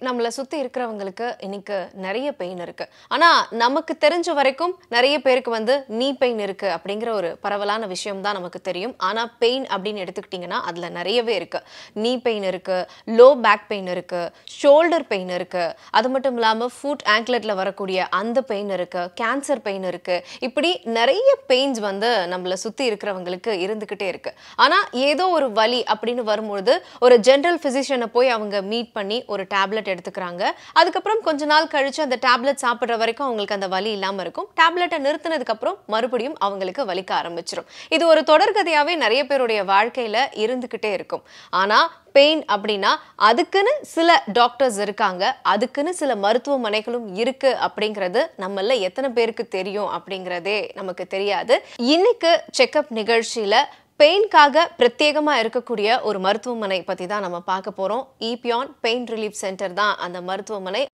நம்மளை சுற்றி இருக்கிறவங்களுக்கு இன்னைக்கு நிறைய பெயின் இருக்கு ஆனால் நமக்கு தெரிஞ்ச வரைக்கும் நிறைய பேருக்கு வந்து நீ பெயின் இருக்கு அப்படிங்கிற ஒரு பரவலான விஷயம் தான் நமக்கு தெரியும் ஆனால் பெயின் அப்படின்னு எடுத்துக்கிட்டிங்கன்னா அதில் நிறையவே இருக்கு நீ பெயின் இருக்கு லோ பேக் பெயின் இருக்கு ஷோல்டர் பெயின் இருக்கு அது மட்டும் இல்லாமல் ஃபுட் ஆங்க்லெட்டில் வரக்கூடிய அந்த பெயின் இருக்கு கேன்சர் பெயின் இருக்கு இப்படி நிறைய பெயின்ஸ் வந்து நம்மளை சுற்றி இருக்கிறவங்களுக்கு இருந்துக்கிட்டே இருக்கு ஆனால் ஏதோ ஒரு வலி அப்படின்னு வரும்பொழுது ஒரு ஜென்ரல் ஃபிசிஷியனை போய் அவங்க மீட் பண்ணி ஒரு டேப்லெட் எடுத்துக்கிறாங்க அதுக்கப்புறம் கொஞ்ச நாள் கழிச்சு அந்த டேப்லெட் சாப்பிட்ற வரைக்கும் அவங்களுக்கு அந்த வலி இல்லாமல் இருக்கும் டேப்லெட்டை நிறுத்தினதுக்கு அப்புறம் மறுபடியும் அவங்களுக்கு வலிக்க ஆரம்பிச்சிடும் இது ஒரு தொடர்கதையாவே நிறைய பேருடைய வாழ்க்கையில இருந்துகிட்டே இருக்கும் ஆனா பெயின் அப்படின்னா அதுக்குன்னு சில டாக்டர்ஸ் இருக்காங்க அதுக்குன்னு சில மருத்துவமனைகளும் இருக்கு அப்படிங்கிறது நம்மள எத்தனை பேருக்கு தெரியும் அப்படிங்கிறதே நமக்கு தெரியாது இன்னைக்கு செக்கப் நிகழ்ச்சியில பெயின்காக பிரத்யேகமாக இருக்கக்கூடிய ஒரு மருத்துவமனை பற்றி தான் நம்ம பார்க்க போகிறோம் ஈபியான் பெயின் ரிலீஃப் சென்டர் தான் அந்த மருத்துவமனை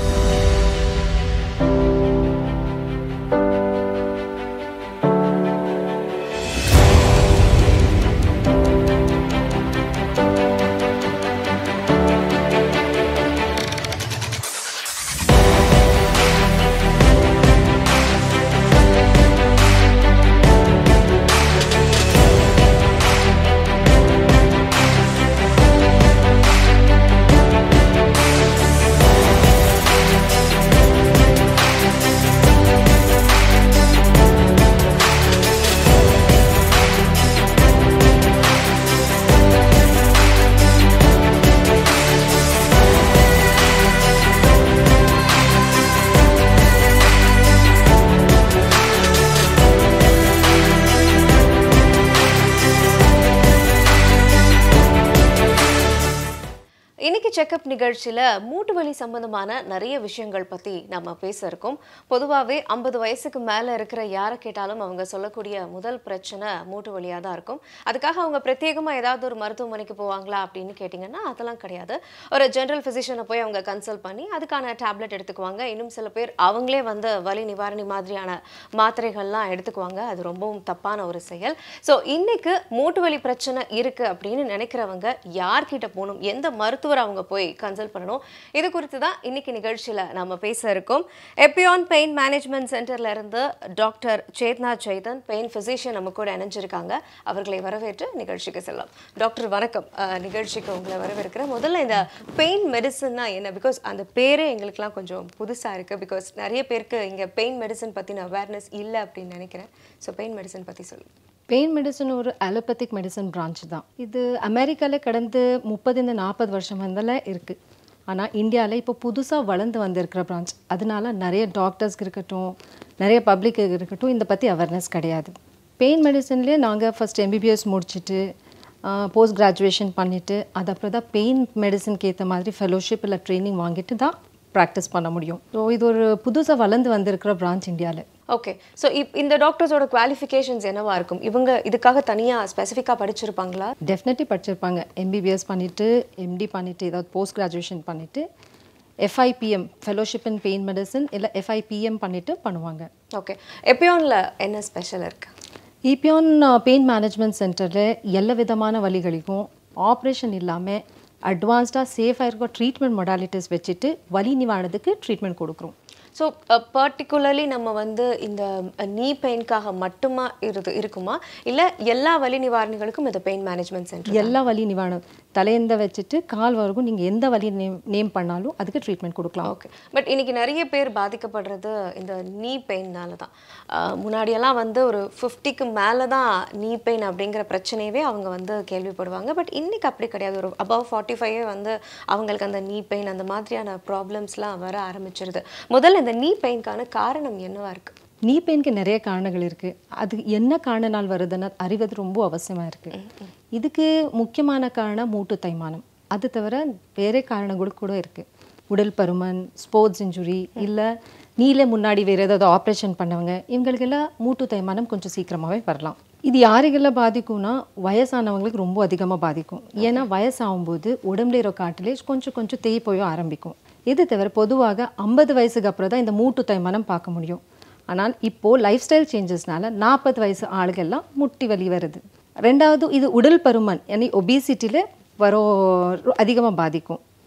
இன்னைக்கு செக்கப் நிகழ்ச்சியில் மூட்டு வலி சம்பந்தமான நிறைய விஷயங்கள் பற்றி நம்ம பேச இருக்கோம் பொதுவாகவே ஐம்பது வயசுக்கு மேலே இருக்கிற யாரை கேட்டாலும் அவங்க சொல்லக்கூடிய முதல் பிரச்சனை மூட்டு வலியாக தான் இருக்கும் அதுக்காக அவங்க பிரத்யேகமாக ஏதாவது ஒரு மருத்துவமனைக்கு போவாங்களா அப்படின்னு கேட்டிங்கன்னா அதெல்லாம் கிடையாது ஒரு ஜென்ரல் ஃபிசிஷியனை போய் அவங்க கன்சல்ட் பண்ணி அதுக்கான டேப்லெட் எடுத்துக்குவாங்க இன்னும் சில பேர் அவங்களே வந்து வலி நிவாரணி மாதிரியான மாத்திரைகள்லாம் எடுத்துக்குவாங்க அது ரொம்பவும் தப்பான ஒரு செயல் ஸோ இன்னைக்கு மூட்டு வலி பிரச்சனை இருக்குது அப்படின்னு நினைக்கிறவங்க யார்கிட்ட போகணும் எந்த மருத்துவ மருத்துவர் அவங்க போய் கன்சல்ட் பண்ணணும் இது குறித்து தான் இன்னைக்கு நிகழ்ச்சியில் நம்ம பேச இருக்கோம் எப்பியான் பெயின் மேனேஜ்மெண்ட் சென்டர்ல இருந்து doctor Chetna Chaitan pain physician நம்ம கூட இணைஞ்சிருக்காங்க அவர்களை வரவேற்று நிகழ்ச்சிக்கு செல்லலாம் டாக்டர் வணக்கம் அஹ், நிகழ்ச்சிக்கு உங்களை வரவேற்கிறேன் முதல்ல இந்த பெயின் மெடிசன்னா என்ன பிகாஸ் அந்த பேரே எங்களுக்குலாம் கொஞ்சம் புதுசாக இருக்குது பிகாஸ் நிறைய பேருக்கு இங்கே பெயின் மெடிசன் பற்றின அவேர்னஸ் இல்லை அப்படின்னு நினைக்கிறேன் ஸோ பெயின் மெடிசன் பற்றி சொல்லுங்கள் பெயின் மெடிசன் ஒரு அலோபதிக் மெடிசன் பிரான்ச் தான் இது அமெரிக்காவில் கடந்து முப்பதுலேருந்து நாற்பது வருஷம் வந்தால இருக்குது ஆனால் இந்தியாவில் இப்போ புதுசாக வளர்ந்து வந்திருக்கிற பிரான்ச் அதனால நிறைய டாக்டர்ஸ்க்கு இருக்கட்டும் நிறைய பப்ளிக் இருக்கட்டும் இந்த பற்றி அவேர்னஸ் கிடையாது பெயின் மெடிசன்லேயே நாங்கள் ஃபஸ்ட் எம்பிபிஎஸ் முடிச்சுட்டு போஸ்ட் கிராஜுவேஷன் பண்ணிவிட்டு அது அப்புறம் தான் பெயின் மெடிசனுக்கு ஏற்ற மாதிரி ஃபெலோஷிப் இல்லை ட்ரைனிங் வாங்கிட்டு தான் ப்ராக்டிஸ் பண்ண முடியும் ஸோ இது ஒரு புதுசாக வளர்ந்து வந்திருக்கிற பிரான்ச் இந்தியாவில் ஓகே ஸோ இப் இந்த டாக்டர்ஸோட குவாலிஃபிகேஷன்ஸ் என்னவா இருக்கும் இவங்க இதுக்காக தனியாக ஸ்பெசிஃபிக்காக படிச்சிருப்பாங்களா டெஃபினெட்லி படிச்சிருப்பாங்க எம்பிபிஎஸ் பண்ணிவிட்டு எம்டி பண்ணிவிட்டு ஏதாவது போஸ்ட் கிராஜுவேஷன் பண்ணிவிட்டு FIPM fellowship in pain medicine இல்லை எஃப்ஐபிஎம் பண்ணிவிட்டு பண்ணுவாங்க ஓகே எப்பியானில் என்ன ஸ்பெஷல் இருக்கு இபியான் பெயின் மேனேஜ்மெண்ட் சென்டரில் எல்லா விதமான வலிகளுக்கும் ஆப்ரேஷன் இல்லாமல் அட்வான்ஸ்டாக சேஃபாக இருக்க ட்ரீட்மெண்ட் மொடாலிட்டிஸ் வச்சுட்டு வலி நிவாரணத்துக்கு ட்ரீட்மெண்ட் கொடுக்குறோம் ஸோ பர்டிகுலர்லி நம்ம வந்து இந்த நீ பெயின்காக மட்டுமா இரு இருக்குமா இல்லை எல்லா வலி நிவாரணிகளுக்கும் இந்த பெயின் மேனேஜ்மெண்ட் சென்டர் எல்லா வலி நிவாரணம் தலையந்த வச்சுட்டு கால் வரைக்கும் நீங்கள் எந்த வலி நேம் நேம் பண்ணாலும் அதுக்கு ட்ரீட்மெண்ட் கொடுக்கலாம் ஓகே பட் இன்னைக்கு நிறைய பேர் பாதிக்கப்படுறது இந்த நீ பெயின்னால தான் அஹ், முன்னாடியெல்லாம் வந்து ஒரு ஃபிஃப்டிக்கு மேலே தான் நீ பெயின் அப்படிங்கிற பிரச்சனையவே அவங்க வந்து கேள்விப்படுவாங்க பட் இன்னைக்கு அப்படி கிடையாது ஒரு அபவ் ஃபார்ட்டி ஃபைவே வந்து அவங்களுக்கு அந்த நீ பெயின் அந்த மாதிரியான ப்ராப்ளம்ஸ்லாம் வர ஆரம்பிச்சிருது முதல்ல இந்த நீ பெயின்கான காரணம் என்னவா இருக்கு நீ பெயினுக்கு நிறைய காரணங்கள் இருக்குது அது என்ன காரணனால் வருதுன்னு அறிவது ரொம்ப அவசியமாக இருக்குது இதுக்கு முக்கியமான காரணம் மூட்டு தேய்மானம் அது தவிர வேற காரணங்கள் கூட இருக்குது உடல் பருமன் ஸ்போர்ட்ஸ் இன்ஜுரி இல்லை நீல முன்னாடி வேறு ஏதாவது ஆப்ரேஷன் பண்ணவங்க இவங்களுக்கெல்லாம் மூட்டு தேய்மானம் கொஞ்சம் சீக்கிரமாகவே வரலாம் இது யாருக்கெல்லாம் பாதிக்கும்னா வயசானவங்களுக்கு ரொம்ப அதிகமாக பாதிக்கும் ஏன்னா வயசாகும்போது உடம்புல இருக்கிற காட்டிலேஜ் கொஞ்சம் கொஞ்சம் தேய் போய் ஆரம்பிக்கும் இது தவிர பொதுவாக ஐம்பது வயசுக்கு அப்புறம் தான் இந்த மூட்டு தேய்மானம் பார்க்க முடியும் ஆனால் இப்போது லைஃப் ஸ்டைல் சேஞ்சஸ்னால நாற்பது வயசு ஆளுகெல்லாம் முட்டி வலி வருது ரெண்டாவது இது உடல் பருமன் யானி ஒபிசிட்டியில் வர அதிகமாக பாதிக்கும்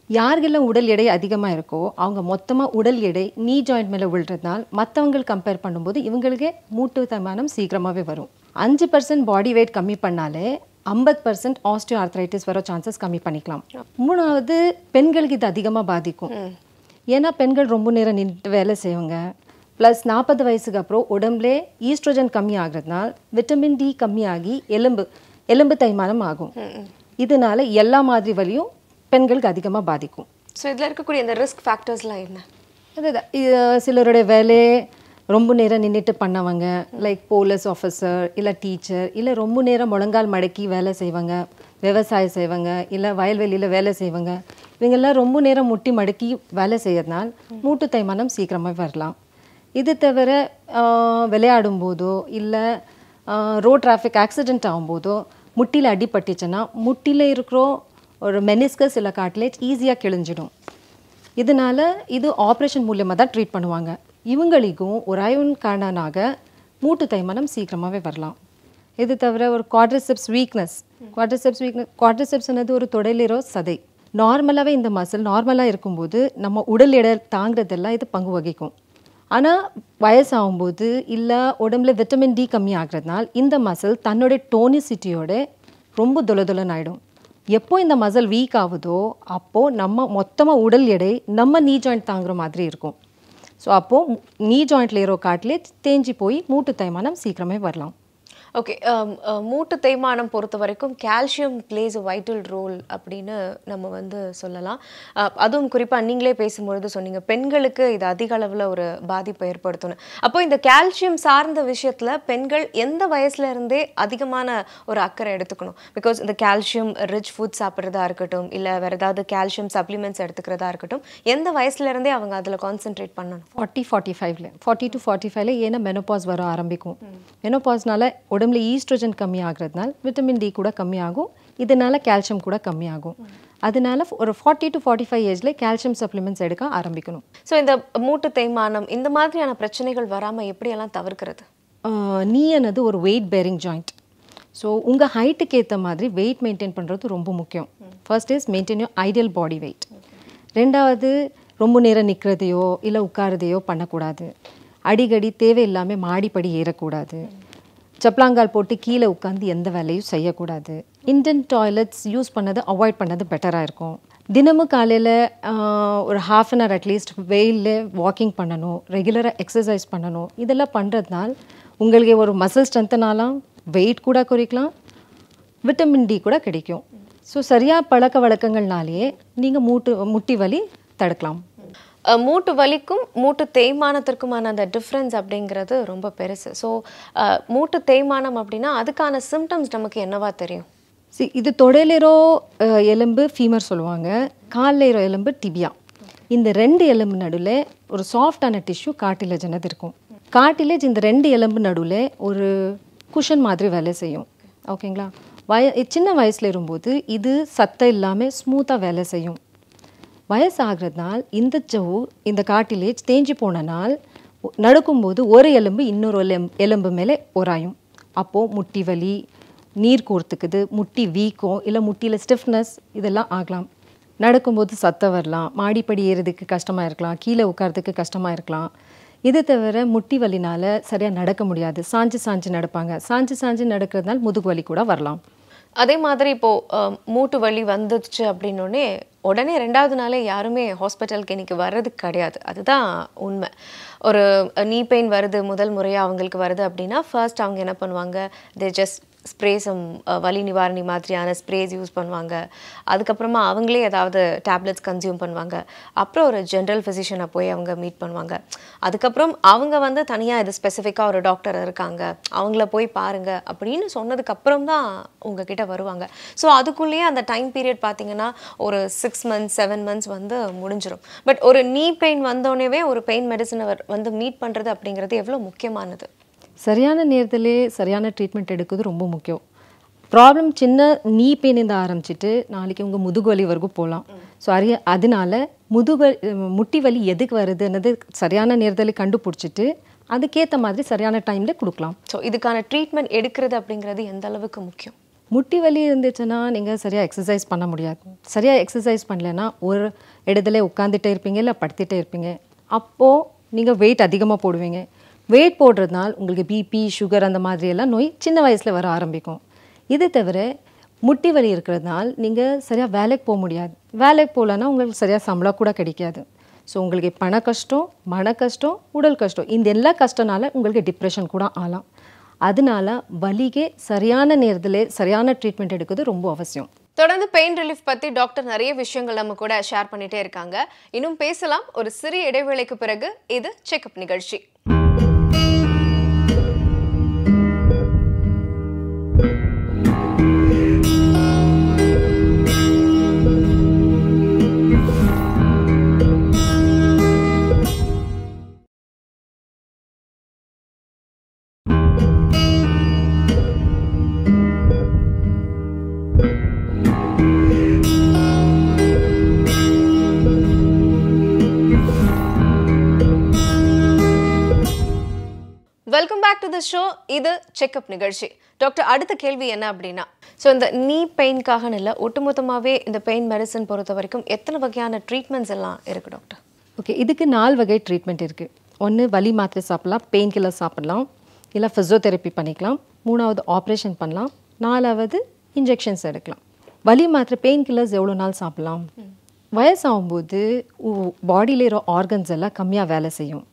யாருக்கெல்லாம் உடல் எடை அதிகமாக இருக்கோ அவங்க மொத்தமாக உடல் எடை நீ ஜாயிண்ட் மேலே விழுறதுனால மற்றவங்க கம்பேர் பண்ணும்போது இவங்களுக்கே மூட்டு தேய்மானம் சீக்கிரமாகவே வரும் அஞ்சு பர்சன்ட் பாடி வெயிட் கம்மி பண்ணாலே ஐம்பது பர்சன்ட் ஆஸ்டியோ ஆர்த்ரைட்டிஸ் வர சான்சஸ் கம்மி பண்ணிக்கலாம் மூணாவது பெண்களுக்கு இது அதிகமாக பாதிக்கும் ஏன்னா பெண்கள் ரொம்ப நேரம் நின்று வேலை செய்வாங்க ப்ளஸ் நாற்பது வயசுக்கு அப்புறம் உடம்புலே ஈஸ்ட்ரோஜன் கம்மி ஆகுறதுனால விட்டமின் டி கம்மியாகி எலும்பு எலும்பு தேய்மானம் ஆகும் இதனால எல்லா மாதிரி வலியும் பெண்களுக்கு அதிகமாக பாதிக்கும் ஸோ இதில் இருக்கக்கூடிய இந்த ரிஸ்க் ஃபேக்டர்ஸ்லாம் என்ன அதுதான் இது சிலருடைய வேலையே ரொம்ப நேரம் நின்றுட்டு பண்ணவங்க லைக் போலீஸ் ஆஃபீஸர் இல்லை டீச்சர் இல்லை ரொம்ப நேரம் முழங்கால் மடக்கி வேலை செய்வாங்க விவசாயம் செய்வாங்க இல்லை வயல்வெளியில் வேலை செய்வாங்க இவங்கெல்லாம் ரொம்ப நேரம் முட்டி மடக்கி வேலை செய்யறதுனால மூட்டு தேய்மானம் சீக்கிரமாக வரலாம் இது தவிர ஆஹ், விளையாடும் போதோ இல்லை ரோட் டிராஃபிக் ஆக்சிடென்ட் ஆகும்போதோ முட்டியில் அடிபட்டுச்சுன்னா முட்டியில் இருக்கிற ஒரு மெனிஸ்கஸ் இல்லை காட்லேஜ் ஈஸியாக கிழிஞ்சிடும் இதனால இது ஆப்ரேஷன் மூலியமாக தான் ட்ரீட் பண்ணுவாங்க இவங்களுக்கும் ஒரு அயன் காரணனாக மூட்டு தேய்மானம் சீக்கிரமாகவே வரலாம் இது தவிர ஒரு குவாட்ரிசெப்ஸ் வீக்னஸ் குவாட்ரிசெப்ஸ் வீக்னஸ் குவாட்ரிசெப்ஸ்னது ஒரு தொடைலிரோ சதை நார்மலாகவே இந்த மசில் நார்மலாக இருக்கும்போது நம்ம உடல் எடை தாங்கிறதெல்லாம் இது பங்கு வகிக்கும் ஆனால் வயசாகும்போது இல்லை உடம்புல விட்டமின் டி கம்மி ஆகுறதுனால இந்த மசில் தன்னோட டோனிசிட்டியோட ரொம்ப தொலதொலன்னு ஆகிடும் எப்போ இந்த மசில் வீக் ஆகுதோ அப்போது நம்ம மொத்தமாக உடல் எடை நம்ம நீ ஜாயிண்ட் தாங்குற மாதிரி இருக்கும் ஸோ அப்போது நீ ஜாயிண்ட்ல ஏறோ காட்டிலே தேஞ்சி போய் மூட்டு தேய்மானம் சீக்கிரமே வரலாம் ஓகே மூட்டு தேய்மானம் பொறுத்த வரைக்கும் calcium plays a vital role அப்படின்னு நம்ம வந்து சொல்லலாம் அஹ், அதுவும் குறிப்பாக நீங்களே பேசும்பொழுது சொன்னீங்க பெண்களுக்கு இது அதிக அளவில் ஒரு பாதிப்பை ஏற்படுத்தணும் அப்போ இந்த கால்சியம் சார்ந்த விஷயத்தில் பெண்கள் எந்த வயசுல இருந்தே அதிகமான ஒரு அக்கறை எடுத்துக்கணும் பிகாஸ் இந்த கால்சியம் ரிச் ஃபுட் சாப்பிட்றதா இருக்கட்டும் இல்லை வேறு ஏதாவது கால்சியம் சப்ளிமெண்ட்ஸ் எடுத்துக்கிறதா இருக்கட்டும் எந்த வயசுல இருந்தே அவங்க அதில் கான்சென்ட்ரேட் பண்ணணும் ஃபார்ட்டி ஃபார்ட்டி ஃபைவ்ல ஃபார்ட்டி டு ஃபார்ட்டி ஃபைவ்ல ஏன்னா மெனோபாஸ் வர ஆரம்பிக்கும் மெனோபாஸ்னால உடம்புல ஈஸ்ட்ரோஜன் கம்மி ஆகுறதுனால விட்டமின் டி கூட கம்மியாகும் இதனால கால்சியம் கூட கம்மியாகும் அதனால ஒரு ஃபார்ட்டி டு ஃபார்ட்டி ஃபைவ் ஏஜ்ல கால்சியம் சப்ளிமெண்ட்ஸ் எடுக்க ஆரம்பிக்கணும் ஸோ இந்த மூட்டு தேய்மானம் இந்த மாதிரியான பிரச்சனைகள் வராமல் எப்படியெல்லாம் தவிர்க்கிறது நீ என்னது ஒரு வெயிட் பேரிங் ஜாயிண்ட் ஸோ உங்கள் ஹைட்டுக்கு ஏற்ற மாதிரி வெயிட் மெயின்டைன் பண்ணுறது ரொம்ப முக்கியம் first is maintain your ideal body weight ரெண்டாவது ரொம்ப நேரம் நிற்கிறதையோ இல்லை உட்காரதையோ பண்ணக்கூடாது அடிக்கடி தேவையில்லாமல் மாடிப்படி ஏறக்கூடாது சப்ளாங்கால் போட்டு கீழே உட்காந்து எந்த வேலையும் செய்யக்கூடாது இந்தியன் டாய்லெட்ஸ் யூஸ் பண்ணது அவாய்ட் பண்ணது பெட்டராக இருக்கும் தினமும் காலையில் ஒரு ஹாஃப் அன் ஹவர் அட்லீஸ்ட் வெயிலில் வாக்கிங் பண்ணணும் ரெகுலராக எக்ஸசைஸ் பண்ணணும் இதெல்லாம் பண்ணுறதுனால உங்களுக்கு ஒரு மசில் ஸ்ட்ரென்த்தனாலாம் வெயிட் கூட குறைக்கலாம் விட்டமின் டி கூட கிடைக்கும் ஸோ சரியாக பழக்க வழக்கங்கள்னாலேயே நீங்கள் மூட்டு முட்டி வலி தடுக்கலாம் அஹ் மூட்டு வலிக்கும் மூட்டு தேய்மானத்திற்குமான அந்த டிஃப்ரென்ஸ் அப்படிங்கிறது ரொம்ப பெருசு ஸோ மூட்டு தேய்மானம் அப்படின்னா அதுக்கான சிம்டம்ஸ் நமக்கு என்னவா தெரியும் சி இது தொடையிலேரோ அஹ், எலும்பு ஃபீமர் சொல்லுவாங்க கால்லேரோ எலும்பு டிபியா இந்த ரெண்டு எலும்பு நடுவில் ஒரு சாஃப்டான டிஷ்யூ கார்டிலேஜ்னது இருக்கும் கார்டிலேஜ் இந்த ரெண்டு எலும்பு நடுவில் ஒரு குஷன் மாதிரி வேலை செய்யும் ஓகேங்களா வய சின்ன வயசில் இருக்கும்போது இது சத்தம் இல்லாமல் ஸ்மூத்தாக வேலை செய்யும் வயசாகிறதுனால இந்த ஜவ்வு இந்த கார்டிலேஜ் தேஞ்சு போன நாள் நடக்கும்போது ஒரு எலும்பு இன்னொரு எலும்பு எலும்பு மேலே உராயும் அப்போது முட்டி வலி நீர் கோர்த்துக்குது முட்டி வீக்கம் இல்லை முட்டியில் ஸ்டிஃப்னஸ் இதெல்லாம் ஆகலாம் நடக்கும்போது சத்தம் வரலாம் மாடிப்படி ஏறதுக்கு கஷ்டமாக இருக்கலாம் கீழே உட்காரதுக்கு கஷ்டமாக இருக்கலாம் இது தவிர முட்டி வலினால சரியாக நடக்க முடியாது சாஞ்சு சாஞ்சு நடப்பாங்க சாஞ்சு சாஞ்சு நடக்கிறதுனால முதுகு வலி கூட வரலாம் அதே மாதிரி இப்போ அஹ், மூட்டு வலி வந்துச்சு அப்படின்னோடனே உடனே ரெண்டாவது நாளே யாருமே ஹாஸ்பிட்டலுக்கு இன்னைக்கு வர்றது கிடையாது அதுதான் உண்மை ஒரு நீ பெயின் வருது முதல் முறையாக அவங்களுக்கு வருது அப்படின்னா ஃபர்ஸ்ட் அவங்க என்ன பண்ணுவாங்க தே ஜஸ்ட் ஸ்ப்ரேஸும் வலி நிவாரணி மாதிரியான ஸ்ப்ரேஸ் யூஸ் பண்ணுவாங்க அதுக்கப்புறமா அவங்களே ஏதாவது டேப்லெட்ஸ் கன்சியூம் பண்ணுவாங்க அப்புறம் ஒரு ஜென்ரல் ஃபிசிஷியனை போய் அவங்க மீட் பண்ணுவாங்க அதுக்கப்புறம் அவங்க வந்து தனியாக இது ஸ்பெசிஃபிக்காக ஒரு டாக்டர் இருக்காங்க அவங்கள போய் பாருங்க அப்படின்னு சொன்னதுக்கு அப்புறம் தான் உங்ககிட்ட வருவாங்க ஸோ அதுக்குள்ளேயே அந்த டைம் பீரியட் பார்த்தீங்கன்னா ஒரு சிக்ஸ் மந்த்ஸ் செவன் மந்த்ஸ் வந்து முடிஞ்சிடும் பட் ஒரு நீ பெயின் வந்தோடனேவே ஒரு பெயின் மெடிசனை வந்து மீட் பண்ணுறது அப்படிங்கிறது எவ்வளோ முக்கியமானது சரியான நேரத்திலே சரியான ட்ரீட்மெண்ட் எடுக்கிறது ரொம்ப முக்கியம் ப்ராப்ளம் சின்ன நீ பெயினிருந்து ஆரம்பிச்சிட்டு நாளைக்கு உங்கள் முதுகு வலி வரைக்கும் போகலாம் ஸோ அரிய அதனால முதுகு முட்டி வலி எதுக்கு வருதுன்னது சரியான நேரத்தில் கண்டுபிடிச்சிட்டு அதுக்கேற்ற மாதிரி சரியான டைமில் கொடுக்கலாம் ஸோ இதுக்கான ட்ரீட்மெண்ட் எடுக்கிறது அப்படிங்கிறது எந்த அளவுக்கு முக்கியம் முட்டி வலி இருந்துச்சுன்னா நீங்கள் சரியாக எக்ஸசைஸ் பண்ண முடியாது சரியாக எக்ஸசைஸ் பண்ணலைன்னா ஒரு இடத்துல உட்காந்துட்டே இருப்பீங்க இல்லை படுத்துட்டே இருப்பீங்க அப்போது நீங்கள் வெயிட் அதிகமாக போடுவீங்க வெயிட் போடுறதுனால உங்களுக்கு பிபி சுகர் அந்த மாதிரி எல்லாம் நோய் சின்ன வயசில் வர ஆரம்பிக்கும் இது தவிர முட்டி வலி இருக்கிறதுனால நீங்கள் சரியாக வேலைக்கு போக முடியாது வேலைக்கு போகலன்னா உங்களுக்கு சரியாக சம்பளம் கூட கிடைக்காது ஸோ உங்களுக்கு பண கஷ்டம் மன கஷ்டம் உடல் கஷ்டம் இந்த எல்லா கஷ்டனால உங்களுக்கு டிப்ரெஷன் கூட ஆகலாம் அதனால வலிக்கு சரியான நேரத்தில் சரியான ட்ரீட்மெண்ட் எடுக்கிறது ரொம்ப அவசியம் தொடர்ந்து பெயின் ரிலீஃப் பத்தி டாக்டர் நிறைய விஷயங்கள் நம்ம கூட ஷேர் பண்ணிட்டே இருக்காங்க இன்னும் பேசலாம் ஒரு சிறிய இடைவேளைக்கு பிறகு இது செக்அப் நிகழ்ச்சி welcome back to the show இது செக்அப் நிகழ்ச்சி டாக்டர் அடுத்த கேள்வி என்ன அப்படின்னா ஸோ இந்த நீ பெயின்காகன்னு இல்லை ஒட்டுமொத்தமாகவே இந்த பெயின் மெடிசன் பொறுத்த வரைக்கும் எத்தனை வகையான ட்ரீட்மெண்ட்ஸ் எல்லாம் இருக்கு டாக்டர் ஓகே இதுக்கு நாலு வகை ட்ரீட்மெண்ட் இருக்குது ஒன்று வலி மாத்திரை சாப்பிடலாம் பெயின் கில்லர் சாப்பிடலாம் இல்லை ஃபிசியோதெரப்பி பண்ணிக்கலாம் மூணாவது ஆப்ரேஷன் பண்ணலாம் நாலாவது இன்ஜெக்ஷன்ஸ் எடுக்கலாம் வலி மாத்திரை பெயின் கில்லர்ஸ் எவ்வளோ நாள் சாப்பிடலாம் வயசாகும்போது பாடியில் இருக்கிற ஆர்கன்ஸ் எல்லாம் கம்மியாக வேலை செய்யும்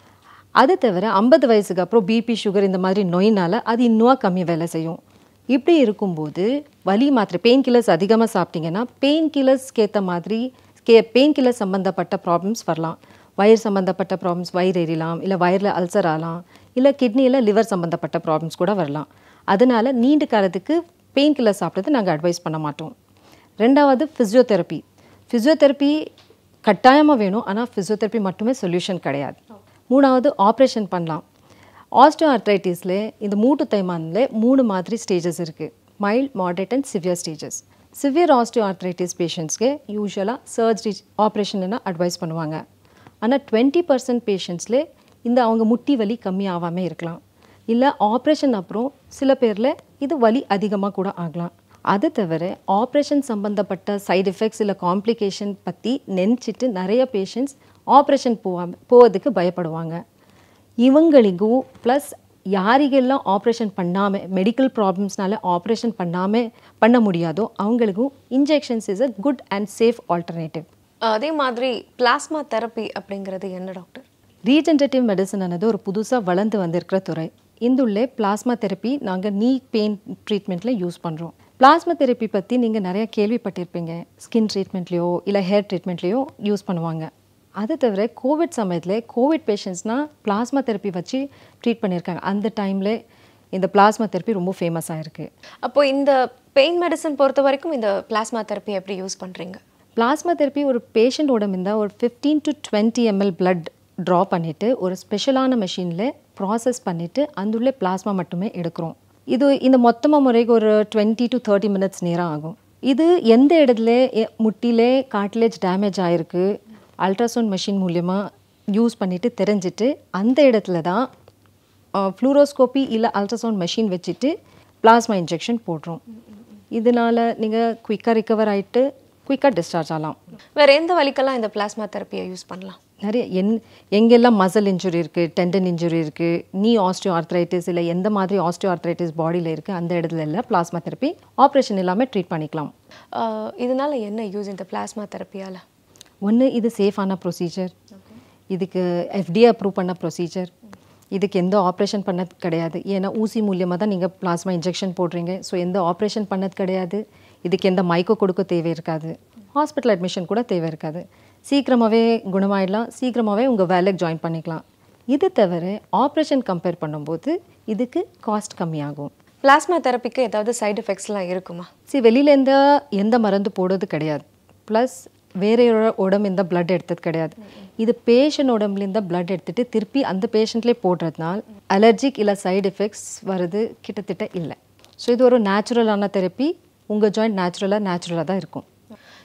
அது தவிர ஐம்பது வயசுக்கு அப்புறம் பிபி சுகர் இந்த மாதிரி நோயினால் அது இன்னும் கம்மியாக வேலை செய்யும் இப்படி இருக்கும்போது வலி மாத்திரை பெயின் கில்லர்ஸ் அதிகமாக சாப்பிட்டீங்கன்னா பெயின் கில்லர்ஸ்க்கு ஏற்ற மாதிரி கே பெயின் கில்லர் சம்மந்தப்பட்ட ப்ராப்ளம்ஸ் வரலாம் வயிறு சம்மந்தப்பட்ட ப்ராப்ளம்ஸ் வயிறு எரியலாம் இல்லை வயிறில் அல்சர் ஆகலாம் இல்லை கிட்னியில் லிவர் சம்மந்தப்பட்ட ப்ராப்ளம்ஸ் கூட வரலாம் அதனால் நீண்ட காலத்துக்கு பெயின் கில்லர் சாப்பிட்றது நாங்கள் அட்வைஸ் பண்ண மாட்டோம் ரெண்டாவது ஃபிசியோதெரப்பி ஃபிசியோதெரப்பி கட்டாயமாக வேணும் ஆனால் ஃபிசியோதெரப்பி மட்டுமே சொல்யூஷன் கிடையாது மூணாவது ஆப்ரேஷன் பண்ணலாம் ஆஸ்டோ ஆர்த்ரைட்டிஸில் இந்த மூட்டு தைமானில் மூணு மாதிரி ஸ்டேஜஸ் இருக்குது mild moderate and severe stages severe osteoarthritis பேஷண்ட்ஸ்க்கு யூஸ்வலாக சர்ஜரி ஆப்ரேஷன் அட்வைஸ் பண்ணுவாங்க ஆனால் டுவெண்ட்டி பர்சன்ட் பேஷண்ட்ஸில் இந்த அவங்க முட்டி வலி கம்மி ஆகாமல் இருக்கலாம் இல்லை ஆப்ரேஷன் அப்புறம் சில பேரில் இது வலி அதிகமாக கூட ஆகலாம் அது தவிர ஆப்ரேஷன் சம்பந்தப்பட்ட சைடு எஃபெக்ட்ஸ் இல்லை காம்ப்ளிகேஷன் பற்றி நினச்சிட்டு நிறைய பேஷண்ட்ஸ் ஆப்ரேஷன் போவாம போவதுக்கு பயப்படுவாங்க இவங்களுக்கும் ப்ளஸ் யாரிகெல்லாம் ஆப்ரேஷன் பண்ணாமல் மெடிக்கல் ப்ராப்ளம்ஸ்னால ஆப்ரேஷன் பண்ணாமல் பண்ண முடியாதோ அவங்களுக்கும் injections is a good and safe alternative அதே மாதிரி பிளாஸ்மா தெரப்பி அப்படிங்கிறது என்ன டாக்டர் ரீஜென்ரேட்டிவ் மெடிசன் ஆனது ஒரு புதுசாக வளர்ந்து வந்திருக்கிற துறை இந்துள்ளே பிளாஸ்மா தெரப்பி நாங்கள் நீ பெயின் ட்ரீட்மெண்ட்டில் யூஸ் பண்ணுறோம் பிளாஸ்மா தெரப்பி பற்றி நீங்கள் நிறைய கேள்விப்பட்டிருப்பீங்க ஸ்கின் ட்ரீட்மெண்ட்லேயோ இல்லை ஹேர் ட்ரீட்மெண்ட்லேயோ யூஸ் பண்ணுவாங்க அது தவிர கோவிட் சமயத்தில் கோவிட் பேஷண்ட்ஸ்னால் பிளாஸ்மா தெரப்பி வச்சு ட்ரீட் பண்ணியிருக்காங்க அந்த டைமில் இந்த பிளாஸ்மா தெரப்பி ரொம்ப ஃபேமஸாக இருக்குது அப்போ இந்த பெயின் மெடிசன் பொறுத்த வரைக்கும் இந்த பிளாஸ்மா தெரப்பி எப்படி யூஸ் பண்றீங்க பிளாஸ்மா தெரப்பி ஒரு பேஷண்ட் உடம்பிருந்தா ஒரு fifteen to twenty ML blood draw பண்ணிவிட்டு ஒரு ஸ்பெஷலான மெஷினில் ப்ராசஸ் பண்ணிவிட்டு அதுள்ளே பிளாஸ்மா மட்டுமே எடுக்கிறோம் இது இந்த மொத்தமாக முறைக்கு ஒரு டுவெண்ட்டி டு தேர்ட்டி மினிட்ஸ் நேரம் ஆகும் இது எந்த இடத்துல எ- முட்டிலே கார்ட்லேஜ் டேமேஜ் ஆகிருக்கு அல்ட்ராசவுண்ட் மெஷின் மூலியமாக யூஸ் பண்ணிவிட்டு தெரிஞ்சுட்டு அந்த இடத்துல தான் ஃப்ளூரோஸ்கோப்பி இல்லை அல்ட்ராசவுண்ட் மெஷின் வச்சுட்டு பிளாஸ்மா இன்ஜெக்ஷன் போடுறோம் இதனால் நீங்கள் குயிக்காக ரிகவர் ஆகிட்டு குயிக்காக டிஸ்சார்ஜ் ஆகலாம் வேற எந்த வலிக்கெல்லாம் இந்த பிளாஸ்மா தெரப்பியை யூஸ் பண்ணலாம் நிறைய என் எங்கெல்லாம் மசில் இன்ஜுரி இருக்குது டெண்டன் இன்ஜுரி இருக்குது நீ ஆஸ்டியோ ஆர்த்ரைட்டிஸ் இல்லை எந்த மாதிரி ஆஸ்டியோ ஆர்த்ரைட்டிஸ் பாடியில் இருக்குது அந்த இடத்துல எல்லாம் பிளாஸ்மா தெரப்பி ஆப்ரேஷன் இல்லாமல் ட்ரீட் பண்ணிக்கலாம் ஆஹ் இதனால என்ன யூஸ் இந்த பிளாஸ்மா தெரப்பியால ஒன்று இது சேஃபான ப்ரொசீஜர் இதுக்கு எஃப்டிஏ அப்ரூவ் பண்ண ப்ரொசீஜர் இதுக்கு எந்த ஆப்ரேஷன் பண்ணது கிடையாது ஏன்னா ஊசி மூலியமாக தான் நீங்கள் பிளாஸ்மா இன்ஜெக்ஷன் போடுறீங்க ஸோ எந்த ஆப்ரேஷன் பண்ணது கிடையாது இதுக்கு எந்த மைக்கோ கொடுக்க தேவை இருக்காது ஹாஸ்பிட்டல் அட்மிஷன் கூட தேவை இருக்காது சீக்கிரமாகவே குணமாயிடலாம் சீக்கிரமாகவே உங்கள் வேலைக்கு ஜாயின் பண்ணிக்கலாம் இது தவிர ஆப்ரேஷன் கம்பேர் பண்ணும்போது இதுக்கு காஸ்ட் கம்மியாகும் பிளாஸ்மா தெரப்பிக்கு ஏதாவது சைடு எஃபெக்ட்ஸ்லாம் இருக்குமா சி வெளியிலேருந்து எந்த மருந்து போடுறது கிடையாது ப்ளஸ் வேற ஒரு உடம்பு பிளட் எடுத்தது கிடையாது இது பேஷண்ட் உடம்புலேருந்து பிளட் எடுத்துட்டு திருப்பி அந்த பேஷண்ட்லேயே போடுறதுனால அலர்ஜிக் இல்லை சைடு எஃபெக்ட்ஸ் வருது கிட்டத்தட்ட இல்லை ஸோ இது ஒரு நேச்சுரலான தெரப்பி உங்கள் ஜாயிண்ட் நேச்சுரலாக நேச்சுரலாக தான் இருக்கும்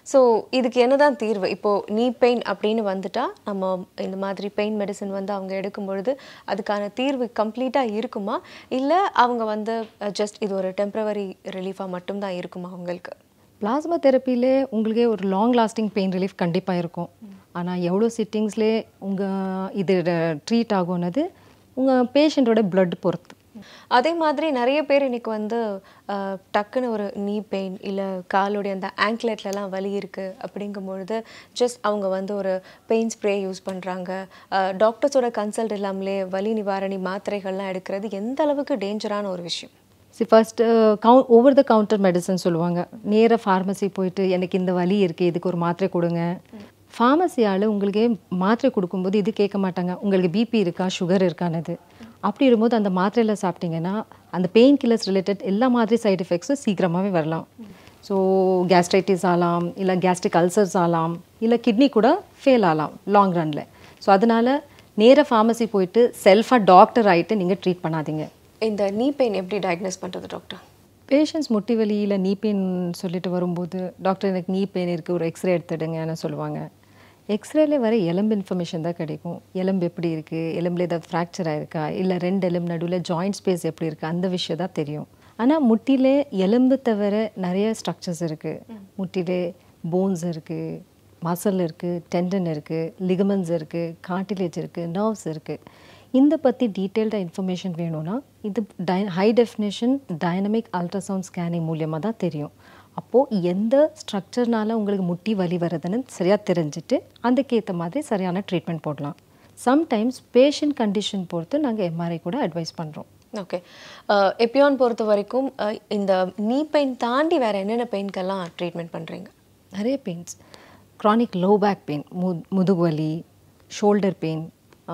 ஸோ இதுக்கு என்னதான் தீர்வு இப்போ நீ பெயின் அப்படின்னு வந்துட்டா நம்ம இந்த மாதிரி பெயின் மெடிசன் வந்து அவங்க எடுக்கும் பொழுது அதுக்கான தீர்வு கம்ப்ளீட்டாக இருக்குமா இல்லை அவங்க வந்து ஜஸ்ட் இது ஒரு டெம்பரவரி ரிலீஃபாக மட்டும்தான் இருக்குமா அவங்களுக்கு பிளாஸ்மா தெரப்பிலே உங்களுக்கே ஒரு லாங் லாஸ்டிங் பெயின் ரிலீஃப் கண்டிப்பாக இருக்கும் ஆனால் எவ்வளோ சிட்டிங்ஸ்லேயே உங்கள் இது ட்ரீட் ஆகும்னது உங்கள் பேஷண்ட்டோட blood பொறுத்து அதே மாதிரி நிறைய பேர் இன்னைக்கு வந்து அஹ், டக்குன்னு ஒரு நீ பெயின் இல்லை காலுடைய அந்த ஆங்க்லெட்லலாம் வலி இருக்குது அப்படிங்கும் பொழுது ஜஸ்ட் அவங்க வந்து ஒரு பெயின் ஸ்ப்ரே யூஸ் பண்ணுறாங்க டாக்டர்ஸோட கன்சல்ட் இல்லாமலே வலி நிவாரணி மாத்திரைகள்லாம் எடுக்கிறது எந்த அளவுக்கு டேஞ்சரான ஒரு விஷயம் சி ஃபர்ஸ்ட்டு கவு ஓவர் த கவுண்டர் மெடிசன் சொல்லுவாங்க நேராக ஃபார்மசி போயிட்டு எனக்கு இந்த வலி இருக்குது இதுக்கு ஒரு மாத்திரை கொடுங்க ஃபார்மசி ஆள் உங்களுக்கே மாத்திரை கொடுக்கும்போது இது கேட்க மாட்டாங்க உங்களுக்கு பிபி இருக்கா சுகர் இருக்கானது அப்படி இருக்கும்போது அந்த மாத்திரையில் சாப்பிட்டீங்கன்னா அந்த பெயின் கில்லர்ஸ் ரிலேட்டட் எல்லா மாதிரி சைடு எஃபெக்ட்ஸும் சீக்கிரமாகவே வரலாம் ஸோ கேஸ்ட்ரைட்டிஸ் ஆகலாம் இல்லை கேஸ்ட்ரிக் அல்சர்ஸ் ஆகலாம் இல்லை கிட்னி கூட ஃபெயில் ஆகலாம் லாங் ரனில் ஸோ அதனால் நேராக ஃபார்மசி போயிட்டு செல்ஃபாக டாக்டர் ஆகிட்டு நீங்கள் ட்ரீட் பண்ணாதீங்க இந்த நீ பெயின் எப்படி டயக்னோஸ் பண்ணுறது டாக்டர் பேஷண்ட்ஸ் முட்டி வலியில் நீ பெயின் சொல்லிட்டு வரும்போது டாக்டர் எனக்கு நீ பெயின் இருக்குது ஒரு எக்ஸ்ரே எடுத்துடுங்கன்னு சொல்லுவாங்க எக்ஸ்ரேல வர எலும்பு இன்ஃபர்மேஷன் தான் கிடைக்கும் எலும்பு எப்படி இருக்குது எலும்புல ஏதாவது ஃப்ராக்சர் ஆயிருக்கா இல்லை ரெண்டு எலும்பு நடுவில் ஜாயிண்ட் ஸ்பேஸ் எப்படி இருக்குது அந்த விஷயம் தான் தெரியும் ஆனால் முட்டிலே எலும்பு தவிர நிறைய ஸ்ட்ரக்சர்ஸ் இருக்குது முட்டிலே போன்ஸ் இருக்குது மசில் இருக்குது டெண்டன் இருக்குது லிகமெண்ட்ஸ் இருக்குது கார்டிலேஜ் இருக்குது நர்வ்ஸ் இருக்குது இந்த பற்றி டீட்டெயில்டாக இன்ஃபர்மேஷன் வேணும்னா இது டை high definition dynamic ultrasound scanning மூலியமாக தான் தெரியும் அப்போது எந்த ஸ்ட்ரக்சர்னால உங்களுக்கு முட்டி வலி வருதுன்னு சரியாக தெரிஞ்சுட்டு அதுக்கேற்ற மாதிரி சரியான ட்ரீட்மெண்ட் போடலாம் சம்டைம்ஸ் பேஷண்ட் கண்டிஷன் பொறுத்து நாங்கள் எம்ஆர்ஐ கூட அட்வைஸ் பண்ணுறோம் ஓகே எப்பியான் பொறுத்த வரைக்கும் அஹ், இந்த நீ பெயின் தாண்டி வேற என்னென்ன பெயின்க்கெல்லாம் ட்ரீட்மெண்ட் பண்ணுறீங்க நிறைய pains chronic low back pain மு முதுகு வலி ஷோல்டர் பெயின்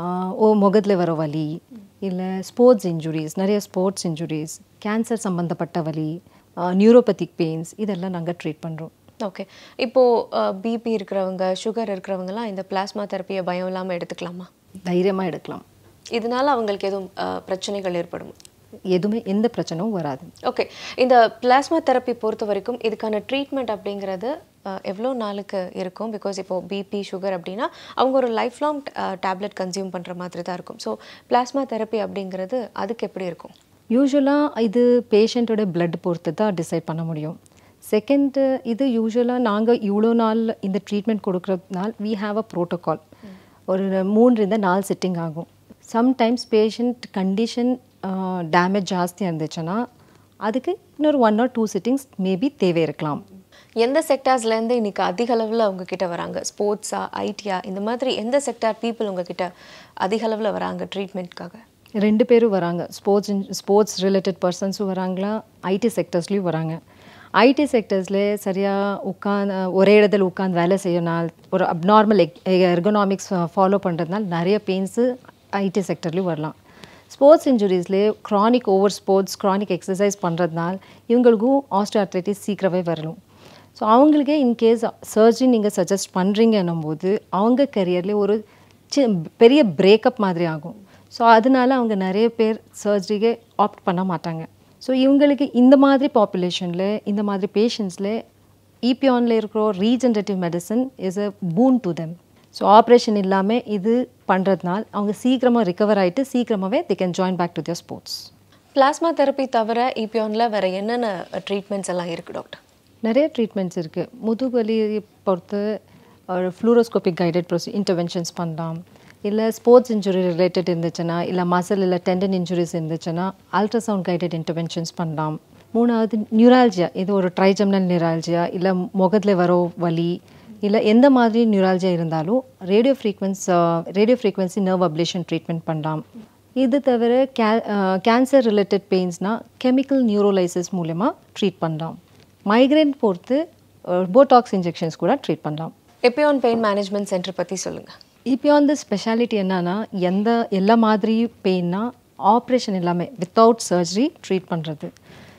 ஓ முகத்தில் வர வலி இல்லை ஸ்போர்ட்ஸ் இன்ஜுரிஸ் நிறைய ஸ்போர்ட்ஸ் இன்ஜுரிஸ் கேன்சர் சம்மந்தப்பட்ட வலி நியூரோபதிக் பெயின்ஸ் இதெல்லாம் நாங்கள் ட்ரீட் பண்ணுறோம் ஓகே இப்போது பிபி இருக்கிறவங்க சுகர் இருக்கிறவங்கலாம் இந்த பிளாஸ்மா தெரப்பியை பயம் இல்லாமல் எடுத்துக்கலாமா தைரியமாக எடுக்கலாம் இதனால அவங்களுக்கு எதுவும் அஹ், பிரச்சனைகள் ஏற்படும் எதுவுமே எந்த பிரச்சனையும் வராது ஓகே இந்த பிளாஸ்மா தெரப்பி பொறுத்த வரைக்கும் இதுக்கான ட்ரீட்மெண்ட் அப்படிங்கிறது அஹ், எவ்வளோ நாளுக்கு இருக்கும் பிகாஸ் இப்போ பிபி சுகர் அப்படின்னா அவங்க ஒரு லைஃப் லாங் டேப்லெட் கன்சியூம் பண்ணுற மாதிரி தான் இருக்கும் ஸோ பிளாஸ்மா தெரப்பி அப்படிங்கிறது அதுக்கு எப்படி இருக்கும் யூஸ்வலாக இது பேஷண்ட்டோட blood பொறுத்து தான் டிசைட் பண்ண முடியும் செகண்டு இது யூஸ்வலாக நாங்கள் இவ்வளோ நாள் இந்த ட்ரீட்மெண்ட் கொடுக்குறதுனால வி ஹாவ் அ ப்ரோட்டோகால் ஒரு மூன்றுலேருந்து நாலு சிட்டிங் ஆகும் சம்டைம்ஸ் பேஷண்ட் கண்டிஷன் டேமேஜ் ஜாஸ்தியாக இருந்துச்சுன்னா அதுக்கு இன்னொரு one or two sittings maybe தேவை இருக்கலாம் எந்த செக்டார்ஸ்லேருந்து இன்னைக்கு அதிக அளவில் உங்ககிட்ட வராங்க ஸ்போர்ட்ஸா ஐடியா இந்த மாதிரி எந்த செக்டார் பீப்புள் உங்ககிட்ட அதிக அளவில் வராங்க ட்ரீட்மெண்ட்காக ரெண்டு பேரும் வராங்க ஸ்போர்ட்ஸ் ஸ்போர்ட்ஸ் ரிலேட்டட் பர்சன்ஸும் வராங்களா ஐடி செக்டர்ஸ்லேயும் வராங்க ஐடி செக்டர்ஸில் சரியாக உட்காந்து ஒரே இடத்துல உட்காந்து வேலை செய்யனால் ஒரு அப்நார்மல் எர்கனாமிக்ஸ் ஃபாலோ பண்ணுறதுனால நிறைய பெயின்ஸு ஐடி செக்டர்லேயும் வரலாம் ஸ்போர்ட்ஸ் இன்ஜுரிஸ்லேயே chronic over sports chronic exercise பண்ணுறதுனால இவங்களுக்கும் ஆஸ்ட்ரோஆர்த்ரைட்டிஸ் சீக்கிரமே வரணும் ஸோ அவங்களுக்கே இன்கேஸ் சர்ஜரி நீங்கள் சஜஸ்ட் பண்ணுறீங்கன்னும் போது அவங்க கரியர்லேயே ஒரு சி பெரிய பிரேக்கப் மாதிரி ஆகும் ஸோ அதனால அவங்க நிறைய பேர் சர்ஜரிக்கே ஆப்ட் பண்ண மாட்டாங்க ஸோ இவங்களுக்கு இந்த மாதிரி பாப்புலேஷனில் இந்த மாதிரி பேஷண்ட்ஸில் இபியானில் இருக்கிற regenerative medicine is a boon to them so operation இல்லாமல் இது பண்ணுறதுனால அவங்க சீக்கிரமாக ரிகவர் ஆகிட்டு சீக்கிரமாகவே they can join back to their sports plasma therapy தவிர இபியான்ல வேற என்னென்ன ட்ரீட்மெண்ட்ஸ் எல்லாம் இருக்கு டாக்டர் நிறைய ட்ரீட்மெண்ட்ஸ் இருக்குது முதுகுவலி பொறுத்து ஒரு ஃப்ளூரோஸ்கோபிக் கைடட் ப்ரொசி இன்டர்வென்ஷன்ஸ் பண்ணலாம் இல்லை ஸ்போர்ட்ஸ் இன்ஜுரி ரிலேட்டட் இருந்துச்சுன்னா இல்லை மசில் இல்லை டெண்டன் இன்ஜுரிஸ் இருந்துச்சுன்னா அல்ட்ராசவுண்ட் கைடட் இன்டர்வென்ஷன்ஸ் பண்ணலாம் மூணாவது நியூரால்ஜியா இது ஒரு ட்ரைஜம்னல் நியூரால்ஜியா இல்லை முகத்தில் வர வலி இல்லை எந்த மாதிரி நியூரால்ஜியா இருந்தாலும் radio frequency radio frequency nerve ablation treatment பண்ணலாம் இது தவிர கே கேன்சர் ரிலேட்டட் பெயின்ஸ்னால் கெமிக்கல் நியூரோலைசிஸ் மூலயமா ட்ரீட் பண்ணலாம் மைக்ரேன் பொறுத்து போட்டாக்ஸ் இன்ஜெக்ஷன்ஸ் கூட ட்ரீட் பண்ணலாம் எப்பியான் பெயின் மேனேஜ்மெண்ட் சென்டர் பத்தி சொல்லுங்க இப்போ வந்து ஸ்பெஷாலிட்டி என்னன்னா எந்த எல்லா மாதிரி பெயின்னா ஆப்ரேஷன் இல்லாமல் வித்தவுட் சர்ஜரி ட்ரீட் பண்ணுறது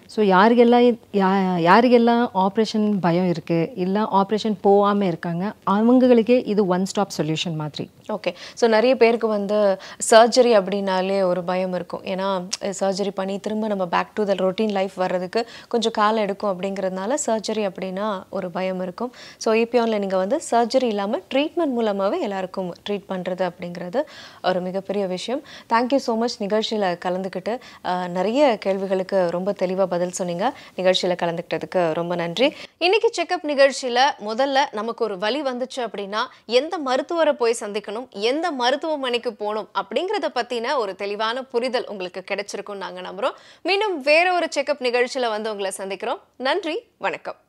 ஸோ யாருக்கெல்லாம் இ- யா யாருக்கெல்லாம் ஆப்ரேஷன் பயம் இருக்குது இல்லை ஆப்ரேஷன் போகாமல் இருக்காங்க அவங்களுக்கே இது ஒன் ஸ்டாப் சொல்யூஷன் மாதிரி ஓகே ஸோ நிறைய பேருக்கு வந்து சர்ஜரி அப்படின்னாலே ஒரு பயம் இருக்கும் ஏன்னா சர்ஜரி பண்ணி திரும்ப நம்ம back to the routine life வர்றதுக்கு கொஞ்சம் காலம் எடுக்கும் அப்படிங்கிறதுனால சர்ஜரி அப்படின்னா ஒரு பயம் இருக்கும் ஸோ இபிஆனில் நீங்கள் வந்து சர்ஜரி இல்லாமல் ட்ரீட்மெண்ட் மூலமாகவே எல்லாருக்கும் ட்ரீட் பண்ணுறது அப்படிங்கிறது ஒரு மிகப்பெரிய விஷயம் தேங்க்யூ ஸோ மச் நிகழ்ச்சியில் கலந்துக்கிட்டு அஹ், நிறைய கேள்விகளுக்கு ரொம்ப தெளிவாக பதில் சொன்னீங்க நிகழ்ச்சியில் கலந்துக்கிட்டதுக்கு ரொம்ப நன்றி இன்னைக்கு செக்கப் நிகழ்ச்சியில் முதல்ல நமக்கு ஒரு வலி வந்துச்சு அப்படின்னா எந்த மருத்துவரை போய் சந்திக்கணும் எந்த மருத்துவமனைக்கு போகணும் அப்படிங்கிறத பற்றின ஒரு தெளிவான புரிதல் உங்களுக்கு கிடைச்சிருக்கும்னு நாங்கள் நம்புகிறோம் மீண்டும் வேற ஒரு செக்கப் நிகழ்ச்சியில் வந்து உங்களை சந்திக்கிறோம் நன்றி வணக்கம்